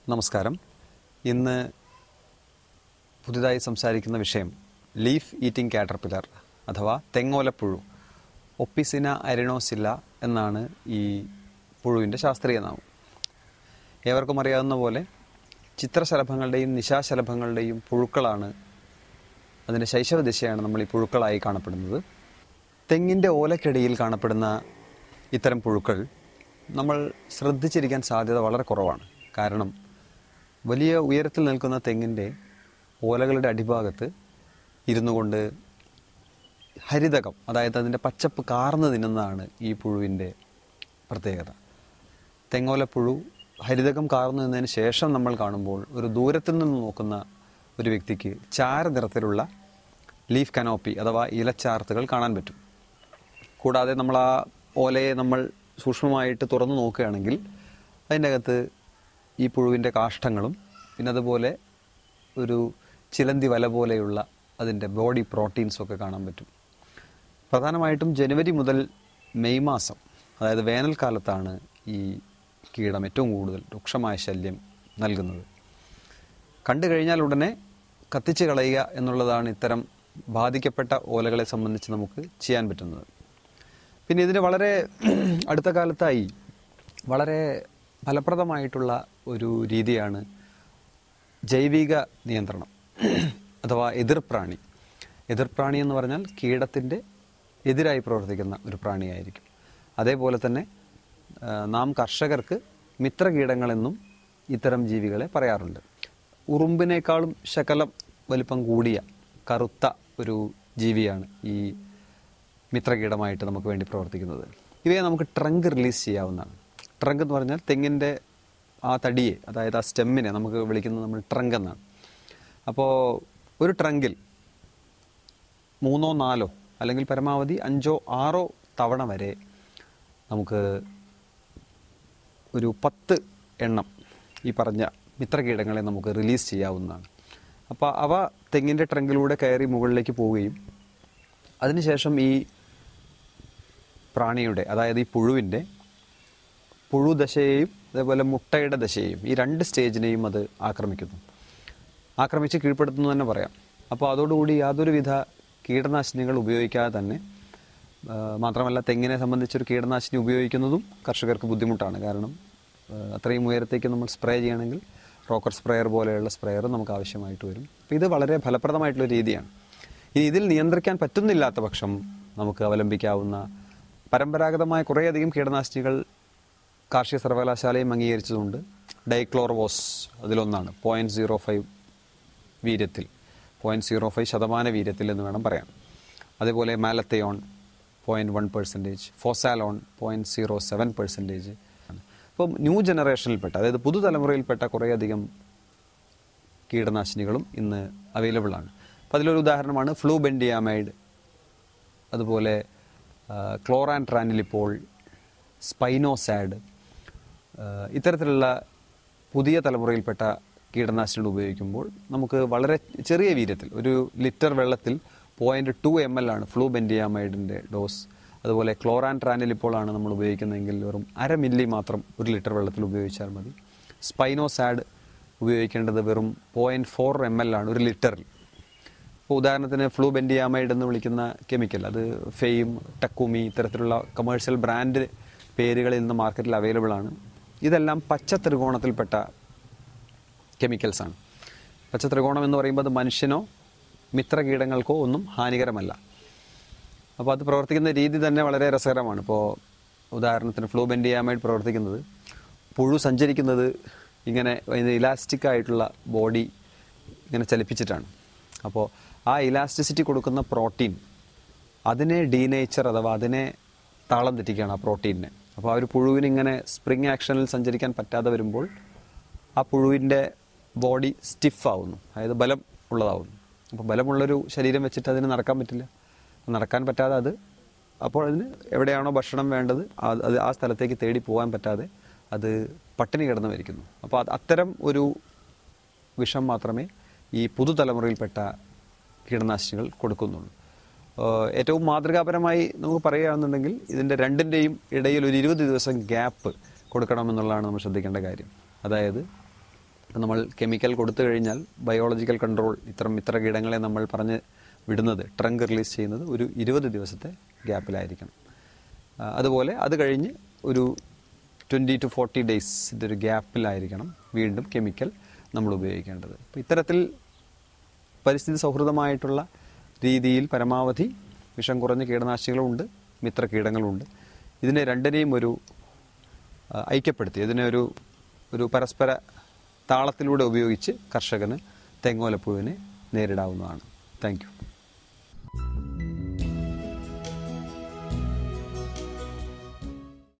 നമസ്കാരം ഇന്ന് പുതുതായി സംസാരിക്കുന്ന വിഷയം ലീഫ് ഈറ്റിംഗ് കാറ്റർപില്ലർ അഥവാ തെങ്ങോലപ്പുഴു ഒപ്പിസിന അരിണോസില്ല എന്നാണ് ഈ പുഴുവിൻ്റെ ശാസ്ത്രീയ നാമം ഏവർക്കും അറിയാവുന്ന പോലെ ചിത്രശലഭങ്ങളുടെയും നിശാശലഭങ്ങളുടെയും പുഴുക്കളാണ് അതിൻ്റെ ശൈശവ ദിശയാണ് നമ്മൾ ഈ പുഴുക്കളായി കാണപ്പെടുന്നത് തെങ്ങിൻ്റെ ഓലക്കിടയിൽ കാണപ്പെടുന്ന ഇത്തരം പുഴുക്കൾ നമ്മൾ ശ്രദ്ധിച്ചിരിക്കാൻ സാധ്യത വളരെ കുറവാണ് കാരണം വലിയ ഉയരത്തിൽ നിൽക്കുന്ന തെങ്ങിൻ്റെ ഓലകളുടെ അടിഭാഗത്ത് ഇരുന്നു കൊണ്ട് ഹരിതകം അതായത് അതിൻ്റെ പച്ചപ്പ് കാർന്നു തിന്നുന്നതാണ് ഈ പുഴുവിൻ്റെ പ്രത്യേകത തെങ്ങോലപ്പുഴു ഹരിതകം കാർന്നു നിന്നതിന് ശേഷം നമ്മൾ കാണുമ്പോൾ ഒരു ദൂരത്തിൽ നിന്ന് നോക്കുന്ന ഒരു വ്യക്തിക്ക് ചാര നിറത്തിലുള്ള ലീഫ് കനോപ്പി അഥവാ ഇലച്ചാർത്തുകൾ കാണാൻ പറ്റും കൂടാതെ നമ്മൾ ആ ഓലയെ നമ്മൾ സൂക്ഷ്മമായിട്ട് തുറന്നു നോക്കുകയാണെങ്കിൽ അതിൻ്റെ അകത്ത് ഈ പുഴുവിൻ്റെ കാഷ്ടങ്ങളും പിന്നെ അതുപോലെ ഒരു ചിലന്തി വല പോലെയുള്ള അതിൻ്റെ ബോഡി പ്രോട്ടീൻസൊക്കെ കാണാൻ പറ്റും പ്രധാനമായിട്ടും ജനുവരി മുതൽ മെയ് മാസം അതായത് വേനൽക്കാലത്താണ് ഈ കീടം ഏറ്റവും കൂടുതൽ രൂക്ഷമായ ശല്യം നൽകുന്നത് കണ്ടു കഴിഞ്ഞാൽ ഉടനെ കത്തിച്ച് കളയുക എന്നുള്ളതാണ് ഇത്തരം ബാധിക്കപ്പെട്ട ഓലകളെ സംബന്ധിച്ച് നമുക്ക് ചെയ്യാൻ പറ്റുന്നത് പിന്നെ ഇതിന് വളരെ അടുത്ത കാലത്തായി വളരെ ഫലപ്രദമായിട്ടുള്ള ഒരു രീതിയാണ് ജൈവിക നിയന്ത്രണം അഥവാ എതിർപ്രാണി എതിർപ്രാണി എന്ന് പറഞ്ഞാൽ കീടത്തിൻ്റെ എതിരായി പ്രവർത്തിക്കുന്ന ഒരു പ്രാണിയായിരിക്കും അതേപോലെ തന്നെ ആ, നാം കർഷകർക്ക് മിത്രകീടങ്ങളെന്നും ഇത്തരം ജീവികളെ പറയാറുണ്ട് ഉറുമ്പിനേക്കാളും ശകലം വലിപ്പം കൂടിയ കറുത്ത ഒരു ജീവിയാണ് ഈ മിത്രകീടമായിട്ട് നമുക്ക് വേണ്ടി പ്രവർത്തിക്കുന്നത് ഇവയെ നമുക്ക് ട്രങ്ക് റിലീസ് ചെയ്യാവുന്നതാണ് ട്രങ്ക് എന്ന് പറഞ്ഞാൽ തെങ്ങിൻ്റെ ആ തടിയെ അതായത് ആ സ്റ്റെമ്മിനെ നമുക്ക് വിളിക്കുന്നത് നമ്മൾ ട്രങ്ക് എന്നാണ് അപ്പോൾ ഒരു ട്രങ്കിൽ മൂന്നോ നാലോ അല്ലെങ്കിൽ പരമാവധി അഞ്ചോ ആറോ തവണ വരെ നമുക്ക് ഒരു പത്ത് എണ്ണം ഈ പറഞ്ഞ മിത്രകീടങ്ങളെ നമുക്ക് റിലീസ് ചെയ്യാവുന്നതാണ് അപ്പോൾ അവ തെങ്ങിൻ്റെ ട്രങ്കിലൂടെ കയറി മുകളിലേക്ക് പോവുകയും അതിനുശേഷം ഈ പ്രാണിയുടെ അതായത് ഈ പുഴുവിൻ്റെ പുഴുദശയെയും അതേപോലെ മുട്ടയുടെ ദശയെയും ഈ രണ്ട് സ്റ്റേജിനെയും അത് ആക്രമിക്കുന്നു ആക്രമിച്ച് കീഴ്പ്പെടുത്തുന്നു തന്നെ പറയാം അപ്പോൾ അതോടുകൂടി യാതൊരുവിധ കീടനാശിനികൾ ഉപയോഗിക്കാതെ തന്നെ ആ, മാത്രമല്ല തെങ്ങിനെ സംബന്ധിച്ചൊരു കീടനാശിനി ഉപയോഗിക്കുന്നതും കർഷകർക്ക് ബുദ്ധിമുട്ടാണ് കാരണം ആ, അത്രയും ഉയരത്തേക്ക് നമ്മൾ സ്പ്രേ ചെയ്യണമെങ്കിൽ റോക്കർ സ്പ്രെയർ പോലെയുള്ള സ്പ്രെയർ നമുക്ക് ആവശ്യമായിട്ട് വരും അപ്പോൾ ഇത് വളരെ ഫലപ്രദമായിട്ടുള്ള രീതിയാണ് ഇനി ഇതിൽ നിയന്ത്രിക്കാൻ പറ്റുന്നില്ലാത്ത പക്ഷം നമുക്ക് അവലംബിക്കാവുന്ന പരമ്പരാഗതമായ കുറേയധികം കീടനാശിനികൾ കാർഷിക സർവകലാശാലയും അംഗീകരിച്ചതുണ്ട് ഡൈക്ലോർവോസ് അതിലൊന്നാണ് പോയിൻറ്റ് സീറോ ഫൈവ് വീര്യത്തിൽ പോയിൻറ്റ് സീറോ ഫൈവ് ശതമാന വീര്യത്തിൽ എന്ന് വേണം പറയാൻ അതേപോലെ malathion point one percentage phosalone point zero seven percentage അപ്പം ന്യൂ ജനറേഷനിൽപ്പെട്ട അതായത് പുതുതലമുറയിൽപ്പെട്ട കുറേയധികം കീടനാശിനികളും ഇന്ന് അവൈലബിൾ ആണ് അപ്പോൾ അതിലൊരു ഉദാഹരണമാണ് ഫ്ലൂ ബെൻഡിയാമൈഡ് അതുപോലെ ക്ലോറാൻ ട്രാനിലിപ്പോൾ സ്പൈനോസാഡ് ഇത്തരത്തിലുള്ള പുതിയ തലമുറയിൽപ്പെട്ട കീടനാശിനികൾ ഉപയോഗിക്കുമ്പോൾ നമുക്ക് വളരെ ചെറിയ വീര്യത്തിൽ ഒരു ലിറ്റർ വെള്ളത്തിൽ പോയിൻറ്റ് ടു എം എൽ ആണ് ഫ്ലൂ ബെൻഡിയാമൈഡിൻ്റെ ഡോസ് അതുപോലെ ക്ലോറാൻ ട്രാനിലിപ്പോൾ ആണ് നമ്മൾ ഉപയോഗിക്കുന്നതെങ്കിൽ വെറും അര മില്ലി മാത്രം ഒരു ലിറ്റർ വെള്ളത്തിൽ ഉപയോഗിച്ചാൽ മതി സ്പൈനോസാഡ് ഉപയോഗിക്കേണ്ടത് വെറും പോയിൻറ്റ് ഫോർ എം എൽ ആണ് ഒരു ലിറ്ററിൽ ഇപ്പോൾ ഉദാഹരണത്തിന് ഫ്ലൂ ബെൻഡിയാമൈഡ് എന്ന് വിളിക്കുന്ന കെമിക്കൽ അത് ഫെയിം ടക്കുമി ഇത്തരത്തിലുള്ള കമേഴ്ഷ്യൽ ബ്രാൻഡ് പേരുകളിൽ ഇന്ന് മാർക്കറ്റിൽ അവൈലബിൾ ആണ് ഇതെല്ലാം പച്ച ത്രികോണത്തിൽപ്പെട്ട കെമിക്കൽസാണ് പച്ച ത്രികോണം എന്ന് പറയുമ്പോൾ അത് മനുഷ്യനോ മിത്രകീടങ്ങൾക്കോ ഒന്നും ഹാനികരമല്ല അപ്പോൾ അത് പ്രവർത്തിക്കുന്ന രീതി തന്നെ വളരെ രസകരമാണ് ഇപ്പോൾ ഉദാഹരണത്തിന് ഫ്ലൂ ബെൻഡിയാമൈഡ് പ്രവർത്തിക്കുന്നത് പുഴു സഞ്ചരിക്കുന്നത് ഇങ്ങനെ ഇലാസ്റ്റിക് ആയിട്ടുള്ള ബോഡി ഇങ്ങനെ ചലിപ്പിച്ചിട്ടാണ് അപ്പോൾ ആ ഇലാസ്റ്റിസിറ്റി കൊടുക്കുന്ന പ്രോട്ടീൻ അതിനെ ഡീനേച്ചർ അഥവാ അതിനെ താളം തെറ്റിക്കുകയാണ് ആ പ്രോട്ടീനിനെ അപ്പോൾ ആ ഒരു പുഴുവിന് ഇങ്ങനെ സ്പ്രിങ് ആക്ഷനിൽ സഞ്ചരിക്കാൻ പറ്റാതെ വരുമ്പോൾ ആ പുഴുവിൻ്റെ ബോഡി സ്റ്റിഫ് ആവുന്നു അതായത് ബലം ഉള്ളതാവുന്നു അപ്പോൾ ബലമുള്ളൊരു ശരീരം വെച്ചിട്ട് അതിന് നടക്കാൻ പറ്റില്ല നടക്കാൻ പറ്റാതെ അത് അപ്പോൾ അതിന് എവിടെയാണോ ഭക്ഷണം വേണ്ടത് ആ- അത് ആ സ്ഥലത്തേക്ക് തേടി പോകാൻ പറ്റാതെ അത് പട്ടിണി കിടന്ന് മരിക്കുന്നു അപ്പോൾ അത് അത്തരം ഒരു വിഷം മാത്രമേ ഈ പുതുതലമുറയിൽപ്പെട്ട കീടനാശിനികൾ കൊടുക്കുന്നുള്ളൂ ഏഹ് ഏറ്റവും മാതൃകാപരമായി നമുക്ക് പറയുകയാണെന്നുണ്ടെങ്കിൽ ഇതിൻ്റെ രണ്ടിൻ്റെയും ഇടയിൽ ഒരു ഇരുപത് ദിവസം ഗ്യാപ്പ് കൊടുക്കണമെന്നുള്ളതാണ് നമ്മൾ ശ്രദ്ധിക്കേണ്ട കാര്യം അതായത് ഇപ്പം നമ്മൾ കെമിക്കൽ കൊടുത്തു കഴിഞ്ഞാൽ ബയോളജിക്കൽ കൺട്രോൾ ഇത്തരം ഇത്ര കീടങ്ങളെ നമ്മൾ പറഞ്ഞ് വിടുന്നത് ട്രങ്ക് റിലീസ് ചെയ്യുന്നത് ഒരു ഇരുപത് ദിവസത്തെ ഗ്യാപ്പിലായിരിക്കണം ആ, അതുപോലെ അത് കഴിഞ്ഞ് ഒരു ട്വൻറ്റി ടു ഫോർട്ടി ഡേയ്സിൻ്റെ ഒരു ഗ്യാപ്പിലായിരിക്കണം വീണ്ടും കെമിക്കൽ നമ്മൾ ഉപയോഗിക്കേണ്ടത് അപ്പോൾ ഇത്തരത്തിൽ പരിസ്ഥിതി സൗഹൃദമായിട്ടുള്ള രീതിയിൽ പരമാവധി വിഷം കുറഞ്ഞ കീടനാശിനികളുണ്ട് മിത്ര കീടങ്ങളുണ്ട് ഇതിനെ രണ്ടിനെയും ഒരു ആ, ഐക്യപ്പെടുത്തി ഇതിനെ ഒരു ഒരു പരസ്പര താളത്തിലൂടെ ഉപയോഗിച്ച് കർഷകന് തെങ്ങോലപ്പുഴുവിനെ നേരിടാവുന്നതാണ് താങ്ക് യു